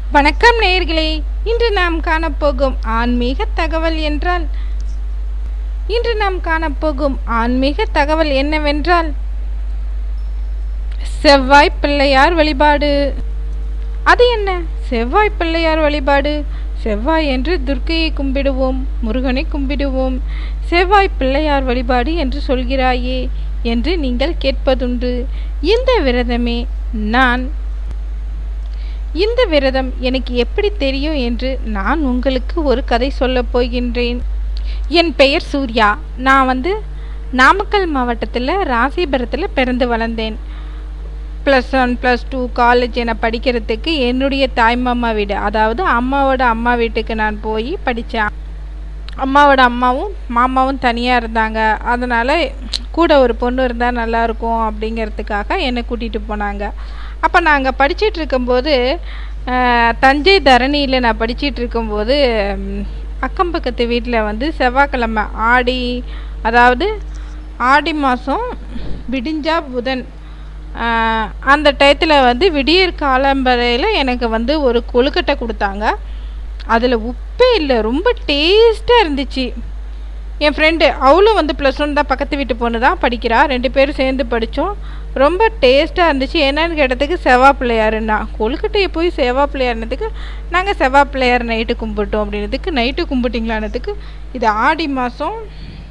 வணக்கம் நேயர்களே இன்று நாம் காணப்போகும் ஆன்மீக தகவல் என்றால் இன்று நாம் காணப்போகும் ஆன்மீக தகவல் என்னவென்றால் செவ்வாய் பிள்ளையார் வழிபாடு அது என்ன செவ்வாய் பிள்ளையார் வழிபாடு செவ்வாய் என்று துர்க்கையை கும்பிடுவோம் முருகனை கும்பிடுவோம் செவ்வாய் பிள்ளையார் வழிபாடு என்று சொல்கிறாயே என்று நீங்கள் கேட்பதுண்டு இந்த விரதமே நான் இந்த விரதம் எனக்கு எப்படி தெரியும் என்று நான் உங்களுக்கு ஒரு கதை சொல்லப் போகின்றேன் என் பெயர் சூர்யா நான் வந்து நாமக்கல் மாவட்டத்தில் ராசிபுரத்தில் பிறந்து வளர்ந்தேன் plus one plus two college என படிக்கிறதுக்கு என்னுடைய தாய்மாமா வீடு அதாவது அம்மாவோட அம்மா வீட்டுக்கு நான் போய் படித்தேன் அம்மாவோட அம்மாவும் மாமாவும் தனியாக இருந்தாங்க அதனால் கூட ஒரு பொண்ணு இருந்தால் நல்லாயிருக்கும் அப்படிங்கிறதுக்காக என்னை கூட்டிகிட்டு போனாங்க அப்போ நாங்கள் படிச்சிட்டு இருக்கும்போது அஹ், தஞ்சை தரணியில் நான் படிச்சிட்டு இருக்கும்போது ம், அக்கம் பக்கத்து வீட்டில் வந்து செவ்வாய்க்கிழமை ஆடி அதாவது ஆடி மாதம் விடிஞ்சா புதன் ஆஹ் அந்த டயத்தில் வந்து விடியற் காலம்பரையில் எனக்கு வந்து ஒரு கொழுக்கட்டை கொடுத்தாங்க அதில் உப்பே இல்லை ரொம்ப டேஸ்ட்டாக இருந்துச்சு என் ஃப்ரெண்டு அவளும் வந்து ப்ளஸ் ஒன் தான் பக்கத்து வீட்டு பொண்ணு தான் படிக்கிறா ரெண்டு பேரும் சேர்ந்து படித்தோம் ரொம்ப டேஸ்ட்டாக இருந்துச்சு என்னன்னு கேட்டதுக்கு செவ்வா பிள்ளையாருன்னா கொழுக்கட்டையை போய் செவ்வா பிள்ளையாருனதுக்கு நாங்கள் செவ்வா பிள்ளையார் நைட்டு கும்பிட்டோம் அப்படின்னதுக்கு நைட்டு கும்பிட்டிங்களானதுக்கு இது ஆடி மாதம்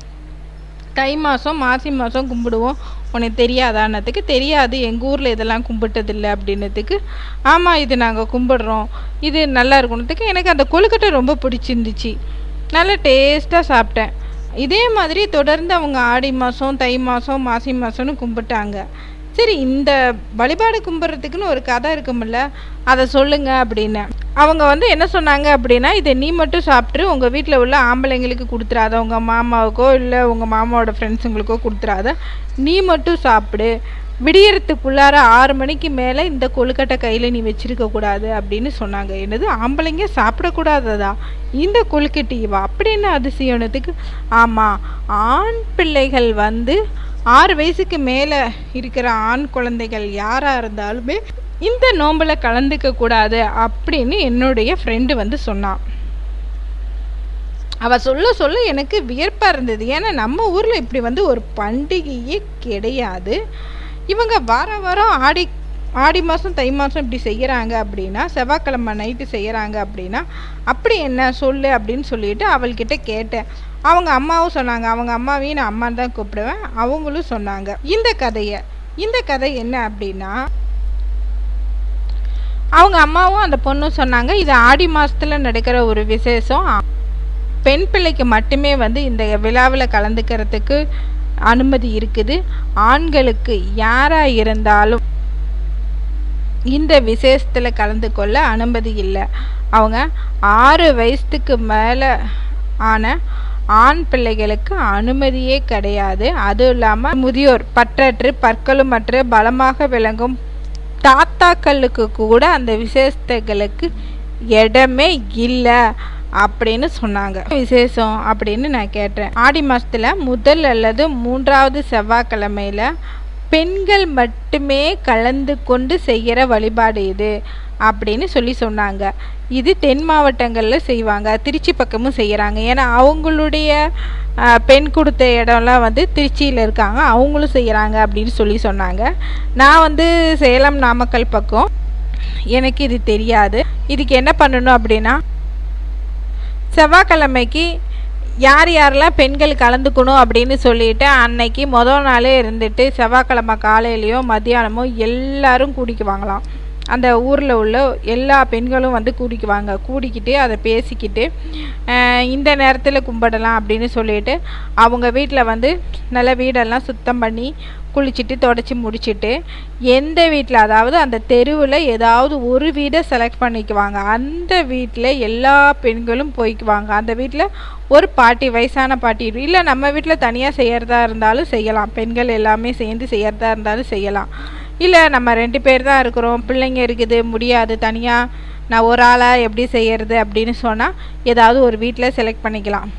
தை மாதம் மாசி மாதம் கும்பிடுவோம் உனக்கு தெரியாதான்னதுக்கு தெரியாது எங்கள் ஊரில் இதெல்லாம் கும்பிட்டதில்லை அப்படின்னதுக்கு ஆமாம் இது நாங்கள் கும்பிடுறோம் இது நல்லா இருக்கணுத்துக்கு எனக்கு அந்த கொழுக்கட்டை ரொம்ப பிடிச்சிருந்துச்சு நல்லா டேஸ்ட்டாக சாப்பிட்டேன் இதே மாதிரி தொடர்ந்து அவங்க ஆடி மாதம் தை மாதம் மாசி மாதம்னு கும்பிட்டாங்க சரி இந்த வழிபாடு கும்பிட்றதுக்குன்னு ஒரு கதை இருக்குமில்ல அதை சொல்லுங்க அப்படின்னு அவங்க வந்து என்ன சொன்னாங்க அப்படின்னா இதை நீ மட்டும் சாப்பிட்டு உங்கள் வீட்டில் உள்ள ஆம்பளைங்களுக்கு கொடுத்துறாத உங்கள் மாமாவுக்கோ இல்லை உங்கள் மாமாவோட ஃப்ரெண்ட்ஸுங்களுக்கோ கொடுத்துறாத நீ மட்டும் சாப்பிடு விடியறதுக்குள்ளார ஆறு மணிக்கு மேலே இந்த கொழுக்கட்டை கையில் நீ வச்சிருக்க கூடாது அப்படின்னு சொன்னாங்க என்னது ஆம்பளைங்க சாப்பிடக்கூடாததா இந்த கொழுக்கட்டையவா அப்படின்னு அதிசயனத்துக்கு ஆமாம் ஆண் பிள்ளைகள் வந்து ஆறு வயசுக்கு மேலே இருக்கிற ஆண் குழந்தைகள் யாராக இருந்தாலுமே இந்த நோம்பில் கலந்துக்க கூடாது அப்படின்னு என்னுடைய ஃப்ரெண்டு வந்து சொன்னான் அவ சொல்ல சொல்ல எனக்கு வியப்பாக இருந்தது ஏன்னா நம்ம ஊரில் இப்படி வந்து ஒரு பண்டிகையே கிடையாது இவங்க வார வாரம் ஆடி ஆடி மாதம் தை மாதம் இப்படி செய்கிறாங்க அப்படின்னா செவ்வாய்க்கிழமை நைட்டு செய்கிறாங்க அப்படின்னா அப்படி என்ன சொல்லு அப்படின்னு சொல்லிட்டு அவள்கிட்ட கேட்டேன் அவங்க அம்மாவும் சொன்னாங்க அவங்க அம்மாவையும் நான் அம்மான்னு தான் கூப்பிடுவேன் அவங்களும் சொன்னாங்க இந்த கதையை இந்த கதை என்ன அப்படின்னா அவங்க அம்மாவும் அந்த பொண்ணும் சொன்னாங்க இது ஆடி மாதத்தில் நடக்கிற ஒரு விசேஷம் பெண் பிள்ளைக்கு மட்டுமே வந்து இந்த விழாவில் கலந்துக்கிறதுக்கு அனுமதி இருக்குது ஆண்களுக்கு யாராக இருந்தாலும் இந்த விசேஷத்தில் கலந்து கொள்ள அனுமதி இல்லை அவங்க ஆறு வயசுக்கு மேலே ஆன ஆண் பிள்ளைகளுக்கு அனுமதியே கிடையாது அதுவும் இல்லாமல் முதியோர் பற்றற்று பற்களுமற்று பலமாக விளங்கும் தாத்தாக்களுக்கு கூட அந்த விசேஷத்துகளுக்கு இடமே இல்லை அப்படின்னு சொன்னாங்க விசேஷம் அப்படின்னு நான் கேட்டேன் ஆடி மாதத்தில் முதல் அல்லது மூன்றாவது செவ்வாய்க்கிழமையில் பெண்கள் மட்டுமே கலந்து கொண்டு செய்கிற வழிபாடு இது அப்படின்னு சொல்லி சொன்னாங்க இது தென் மாவட்டங்களில் செய்வாங்க திருச்சி பக்கமும் செய்கிறாங்க ஏன்னா அவங்களுடைய ஆஹ், பெண் கொடுத்த இடம்லாம் வந்து திருச்சியில் இருக்காங்க அவங்களும் செய்கிறாங்க அப்படின்னு சொல்லி சொன்னாங்க நான் வந்து சேலம் நாமக்கல் பக்கம் எனக்கு இது தெரியாது இதுக்கு என்ன பண்ணணும் அப்படின்னா செவ்வாய்க்கிழமைக்கு யார் யாரெல்லாம் பெண்கள் கலந்துக்கணும் அப்படின்னு சொல்லிட்டு அன்னைக்கு மொதல் நாளே இருந்துட்டு செவ்வாய்க்கிழமை காலையிலையோ மத்தியானமோ எல்லாரும் கூடிக்குவாங்களாம் அந்த ஊரில் உள்ள எல்லா பெண்களும் வந்து கூடிக்குவாங்க கூடிக்கிட்டு அதை பேசிக்கிட்டு அஹ், இந்த நேரத்தில் கும்பிடலாம் அப்படின்னு சொல்லிட்டு அவங்க வீட்டில் வந்து நல்ல வீடெல்லாம் சுத்தம் பண்ணி குளிச்சுட்டு தொடச்சி முடிச்சிட்டு எந்த வீட்டில் அதாவது அந்த தெருவில் ஏதாவது ஒரு வீடை செலக்ட் பண்ணிக்குவாங்க அந்த வீட்டில் எல்லா பெண்களும் போய்க்குவாங்க அந்த வீட்டில் ஒரு பாட்டி வயசான பாட்டி இல்லை நம்ம வீட்டில் தனியாக செய்கிறதா இருந்தாலும் செய்யலாம் பெண்கள் எல்லாமே சேர்ந்து செய்கிறதா இருந்தாலும் செய்யலாம் இல்லை நம்ம ரெண்டு பேர் தான் இருக்கிறோம் பிள்ளைங்க இருக்குது முடியாது தனியாக நான் ஒரு ஆளாக எப்படி செய்யறது அப்படின்னு சொன்னால் ஏதாவது ஒரு வீட்டில் செலக்ட் பண்ணிக்கலாம்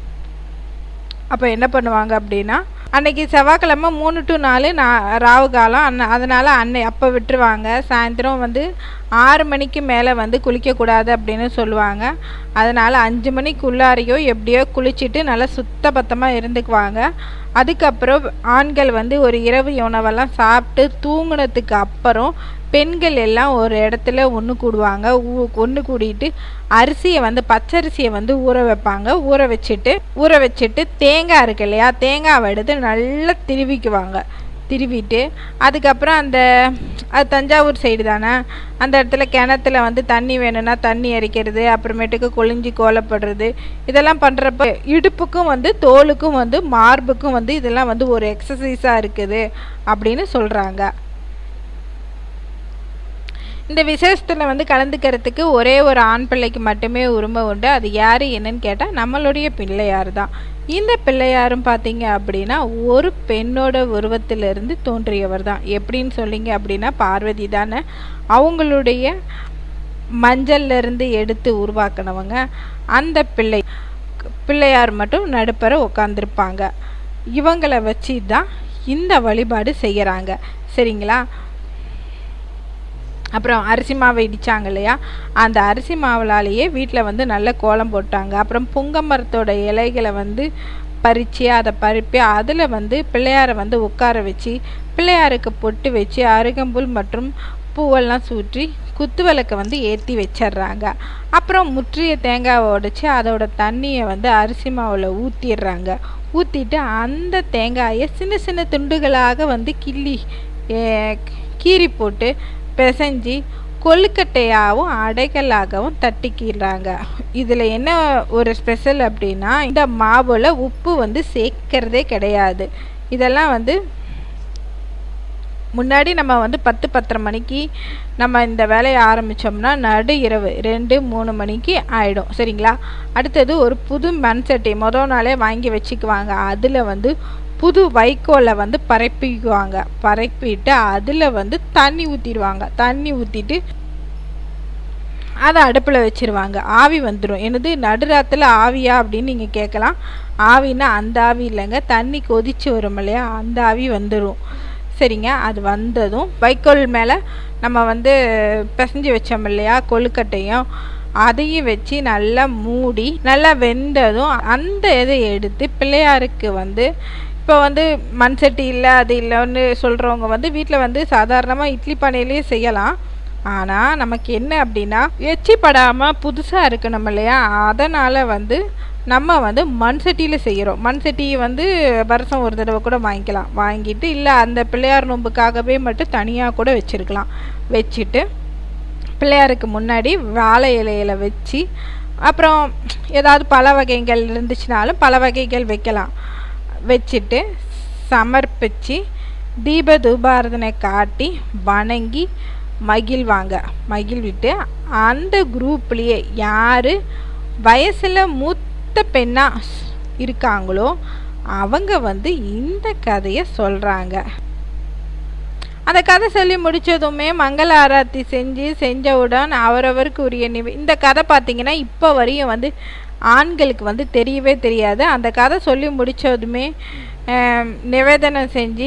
அப்போ என்ன பண்ணுவாங்க அப்படின்னா அன்னைக்கு செவ்வாய்க்கிழமை மூணு டு நாலு நான் ராவு காலம் அன்ன அதனால் அன்னை அப்போ விட்டுருவாங்க சாயந்தரம் வந்து ஆறு மணிக்கு மேலே வந்து குளிக்கக்கூடாது அப்படின்னு சொல்லுவாங்க அதனால் அஞ்சு மணிக்குள்ளாரையோ எப்படியோ குளிச்சுட்டு நல்லா சுத்தபத்தமாக இருந்துக்குவாங்க அதுக்கப்புறம் ஆண்கள் வந்து ஒரு இரவு உணவெல்லாம் சாப்பிட்டு தூங்குனதுக்கு அப்புறம் பெண்கள் எல்லாம் ஒரு இடத்துல ஒன்று கூடுவாங்க ஒன்று கூடிட்டு அரிசியை வந்து பச்சரிசியை வந்து ஊற வைப்பாங்க ஊற வச்சுட்டு ஊற வச்சுட்டு தேங்காய் இருக்கு இல்லையா தேங்காவை எடுத்து நல்லா திருவிக்குவாங்க திருவிட்டு அதுக்கப்புறம் அந்த அது தஞ்சாவூர் சைடு தானே அந்த இடத்துல கிணத்துல வந்து தண்ணி வேணும்னா தண்ணி இறைக்கிறது அப்புறமேட்டுக்கு கொழிஞ்சி கோலப்படுறது இதெல்லாம் பண்ணுறப்ப இடுப்புக்கும் வந்து தோலுக்கும் வந்து மார்புக்கும் வந்து இதெல்லாம் வந்து ஒரு எக்ஸசைஸாக இருக்குது அப்படின்னு சொல்கிறாங்க இந்த விசேஷத்தில் வந்து கலந்துக்கிறதுக்கு ஒரே ஒரு ஆண் பிள்ளைக்கு மட்டுமே உரிமை உண்டு அது யார் என்னன்னு கேட்டால் நம்மளுடைய பிள்ளையார் தான் இந்த பிள்ளையாரும் பார்த்தீங்க அப்படின்னா ஒரு பெண்ணோட உருவத்திலிருந்து தோன்றியவர் தான் எப்படின்னு சொல்லிங்க அப்படின்னா பார்வதி தானே அவங்களுடைய மஞ்சள்ல இருந்து எடுத்து உருவாக்கினவங்க அந்த பிள்ளை பிள்ளையார் மட்டும் நடுப்பற உட்காந்துருப்பாங்க இவங்களை வச்சு தான் இந்த வழிபாடு செய்கிறாங்க சரிங்களா அப்புறம் அரிசி மாவை இடித்தாங்க இல்லையா அந்த அரிசி மாவுலாலேயே வீட்டில் வந்து நல்ல கோலம் போட்டாங்க அப்புறம் புங்க மரத்தோட இலைகளை வந்து பறித்து அதை பறிப்பி அதில் வந்து பிள்ளையாரை வந்து உட்கார வச்சு பிள்ளையாருக்கு பொட்டு வச்சு அருகம்புல் மற்றும் பூவெல்லாம் சுற்றி குத்து விளக்கை வந்து ஏற்றி வச்சிடுறாங்க அப்புறம் முற்றிய தேங்காவை உடைச்சி அதோட தண்ணியை வந்து அரிசி மாவில் ஊற்றிடுறாங்க ஊற்றிட்டு அந்த தேங்காயை சின்ன சின்ன துண்டுகளாக வந்து கிள்ளி கீறி போட்டு பிசைஞ்சு கொழுக்கட்டையாகவும் அடைகளாகவும் தட்டிக்கிறாங்க இதில் என்ன ஒரு ஸ்பெஷல் அப்படின்னா இந்த மாவில் உப்பு வந்து சேர்க்கறதே கிடையாது இதெல்லாம் வந்து முன்னாடி நம்ம வந்து பத்து பத்தரை மணிக்கு நம்ம இந்த வேலையை ஆரம்பித்தோம்னா நடு இரவு ரெண்டு மூணு மணிக்கு ஆகிடும் சரிங்களா அடுத்தது ஒரு புது மண் சட்டி மொதல் நாளே வாங்கி வச்சுக்குவாங்க அதில் வந்து புது வைக்கோலை வந்து பரப்பிக்குவாங்க பரப்பிட்டு அதில் வந்து தண்ணி ஊற்றிடுவாங்க தண்ணி ஊற்றிட்டு அதை அடுப்பில் வச்சுருவாங்க ஆவி வந்துடும் எனது நடுராத்தில் ஆவியா அப்படின்னு நீங்கள் கேட்கலாம் ஆவின்னா அந்த ஆவி இல்லைங்க தண்ணி கொதிச்சு வரும் இல்லையா அந்த ஆவி வந்துடும் சரிங்க அது வந்ததும் வைக்கோல் மேலே நம்ம வந்து பிசைஞ்சு வச்சோம் இல்லையா கொழுக்கட்டையும் அதையும் வச்சு நல்லா மூடி நல்லா வெந்ததும் அந்த இதை எடுத்து பிள்ளையாருக்கு வந்து இப்போ வந்து மண் சட்டி இல்லை அது இல்லைன்னு சொல்கிறவங்க வந்து வீட்டில் வந்து சாதாரணமாக இட்லி பானையிலேயே செய்யலாம் ஆனால் நமக்கு என்ன அப்படின்னா எச்சி படாமல் புதுசாக இருக்கணும் இல்லையா அதனால் வந்து நம்ம வந்து மண் சட்டியில் செய்கிறோம் மண் சட்டியை வந்து வருஷம் ஒரு தடவை கூட வாங்கிக்கலாம் வாங்கிட்டு இல்லை அந்த பிள்ளையார் நோம்புக்காகவே மட்டும் தனியாக கூட வச்சுருக்கலாம் வச்சுட்டு பிள்ளையாருக்கு முன்னாடி வாழை இலையில வச்சு அப்புறம் ஏதாவது பல வகைகள் இருந்துச்சுனாலும் பல வகைகள் வைக்கலாம் வச்சுட்டு சமர்ப்பித்து தீப தூபாரதனை காட்டி வணங்கி மகிழ்வாங்க மகிழ்விட்டு அந்த குரூப்லேயே யார் வயசில் மூத்த பெண்ணாக இருக்காங்களோ அவங்க வந்து இந்த கதையை சொல்கிறாங்க அந்த கதை சொல்லி முடித்ததுமே மங்கள ஆராத்தி செஞ்சு செஞ்சவுடன் அவரவருக்கு உரிய நிவை இந்த கதை பார்த்திங்கன்னா இப்போ வரையும் வந்து ஆண்களுக்கு வந்து தெரியவே தெரியாது அந்த கதை சொல்லி முடித்ததுமே நிவேதனம் செஞ்சு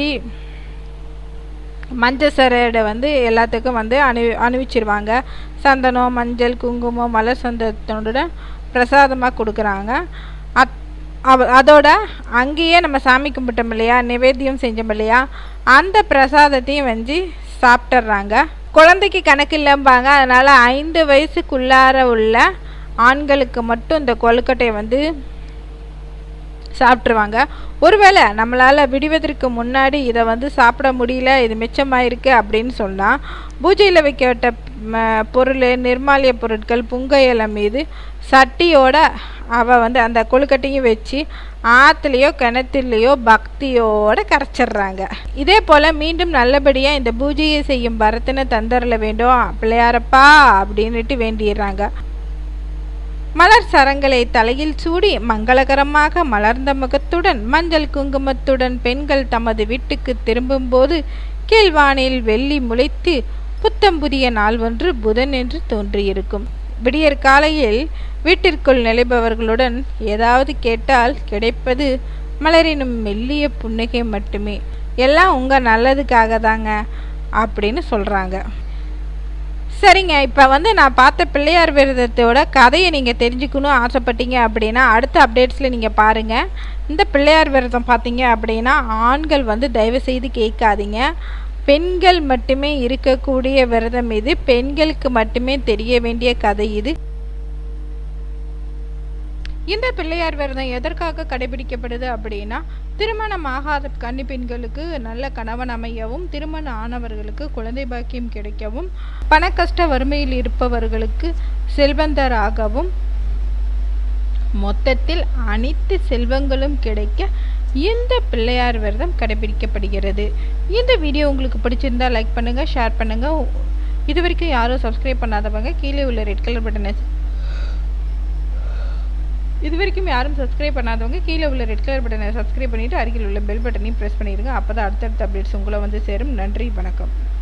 மஞ்சள் சரடை வந்து எல்லாத்துக்கும் வந்து அணு அணிவிச்சிருவாங்க சந்தனம் மஞ்சள் குங்குமம் மலர் சந்தனத்துடன் பிரசாதமாக கொடுக்குறாங்க அத் அதோட அங்கேயே நம்ம சாமி கும்பிட்டோம் இல்லையா நிவேத்தியம் செஞ்சோம் இல்லையா அந்த பிரசாதத்தையும் வந்து சாப்பிட்றாங்க குழந்தைக்கு கணக்கு இல்லைம்பாங்க அதனால் ஐந்து வயசுக்குள்ளார உள்ள ஆண்களுக்கு மட்டும் இந்த கொழுக்கட்டையை வந்து சாப்பிட்ருவாங்க ஒருவேளை நம்மளால் விடுவதற்கு முன்னாடி இதை வந்து சாப்பிட முடியல இது மிச்சமாயிருக்கு அப்படின்னு சொன்னால் பூஜையில் வைக்கப்பட்ட பொருள் நிர்மாலிய பொருட்கள் புங்க இலை மீது சட்டியோட அவள் வந்து அந்த கொழுக்கட்டையும் வச்சு ஆற்றுலையோ கிணத்துலையோ பக்தியோட கரைச்சிட்றாங்க இதே போல் மீண்டும் நல்லபடியாக இந்த பூஜையை செய்யும் பரத்தின தந்தரில் வேண்டும் பிள்ளையாரப்பா அப்படின்னுட்டு வேண்டிடுறாங்க மலர் சரங்களை தலையில் சூடி மங்களகரமாக மலர்ந்த முகத்துடன் மஞ்சள் குங்குமத்துடன் பெண்கள் தமது வீட்டுக்கு திரும்பும்போது கீழ்வானில் வெள்ளி முளைத்து புத்தம் புதிய நாள் ஒன்று புதன் என்று தோன்றியிருக்கும் விடியற் காலையில் வீட்டிற்குள் நிலைபவர்களுடன் ஏதாவது கேட்டால் கிடைப்பது மலரினும் மெல்லிய புன்னகை மட்டுமே எல்லாம் உங்கள் நல்லதுக்காக தாங்க அப்படின்னு சொல்கிறாங்க சரிங்க இப்போ வந்து நான் பார்த்த பிள்ளையார் விரதத்தோட கதையை நீங்கள் தெரிஞ்சுக்கணும் ஆசைப்பட்டீங்க அப்படின்னா அடுத்த அப்டேட்ஸில் நீங்கள் பாருங்கள் இந்த பிள்ளையார் விரதம் பார்த்தீங்க அப்படின்னா ஆண்கள் வந்து தயவு செய்து கேட்காதீங்க பெண்கள் மட்டுமே இருக்கக்கூடிய விரதம் இது பெண்களுக்கு மட்டுமே தெரிய வேண்டிய கதை இது இந்த பிள்ளையார் விரதம் எதற்காக கடைபிடிக்கப்படுது அப்படின்னா திருமணம் ஆகாத கன்னி பெண்களுக்கு நல்ல கணவன் அமையவும் திருமணம் ஆனவர்களுக்கு குழந்தை பாக்கியம் கிடைக்கவும் பணக்கஷ்ட வறுமையில் இருப்பவர்களுக்கு செல்வந்தராகவும் மொத்தத்தில் அனைத்து செல்வங்களும் கிடைக்க இந்த பிள்ளையார் விரதம் கடைபிடிக்கப்படுகிறது இந்த வீடியோ உங்களுக்கு பிடிச்சிருந்தா லைக் பண்ணுங்க ஷேர் பண்ணுங்க இது வரைக்கும் யாரும் சப்ஸ்கிரைப் பண்ணாதவங்க கீழே உள்ள ரெட் கலர் பட்டனை இது வரைக்கும் யாரும் சப்ஸ்கிரைப் பண்ணாதவங்க கீழே உள்ள ரெட் கலர் பட்டனை சப்ஸ்கிரைப் பண்ணிவிட்டு அருகில் உள்ள பெல் பட்டனையும் ப்ரெஸ் பண்ணிடுங்க அப்போ தான் அடுத்தடுத்த அப்டேட்ஸ் உங்களை வந்து சேரும் நன்றி வணக்கம்